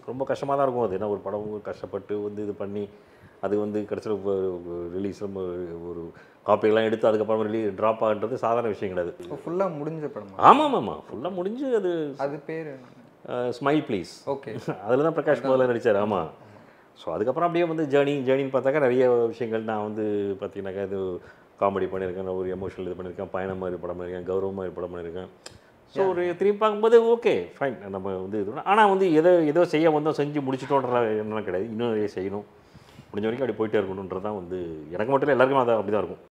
ரொம்ப கஷ்டமாக தான் இருக்கும் அது ஏன்னா ஒரு படம் கஷ்டப்பட்டு வந்து இது பண்ணி அது வந்து கடைசியில் ரிலீஸ் ஒரு காப்பியெல்லாம் எடுத்து அதுக்கப்புறம் ரிலீ ட்ராப் ஆகுன்றது சாதாரண விஷயம் கிடையாது ஃபுல்லாக முடிஞ்ச படமா ஆமாம் ஆமாம் ஃபுல்லாக முடிஞ்சு அது அது பேர் ஸ்மைல் ப்ளீஸ் ஓகே அதில் தான் பிரகாஷ் முதல்ல நடித்தார் ஆமாம் ஸோ அதுக்கப்புறம் அப்படியே வந்து ஜேர்னி ஜேர்னின்னு பார்த்தாக்கா நிறைய விஷயங்கள் நான் வந்து பார்த்தீங்கன்னாக்கா இது காமெடி பண்ணியிருக்கேன் ஒரு எமோஷனல் இது பண்ணியிருக்கேன் பயணம் மாதிரி படம் பண்ணியிருக்கேன் கௌரவம் மாதிரி படம் பண்ணியிருக்கேன் ஸோ ஒரு திரும்பி பார்க்கும்போது ஓகே ஃபைன் நம்ம வந்து இது ஆனால் வந்து எதோ ஏதோ செய்ய வந்தோம் செஞ்சு முடிச்சிட்டோன்ற எண்ணம் கிடையாது இன்னும் நிறைய செய்யணும் முடிஞ்ச வரைக்கும் அப்படி போயிட்டே இருக்கணுன்றது தான் வந்து எனக்கு மட்டும் இல்லை எல்லாருக்கும் அது அப்படி தான் இருக்கும்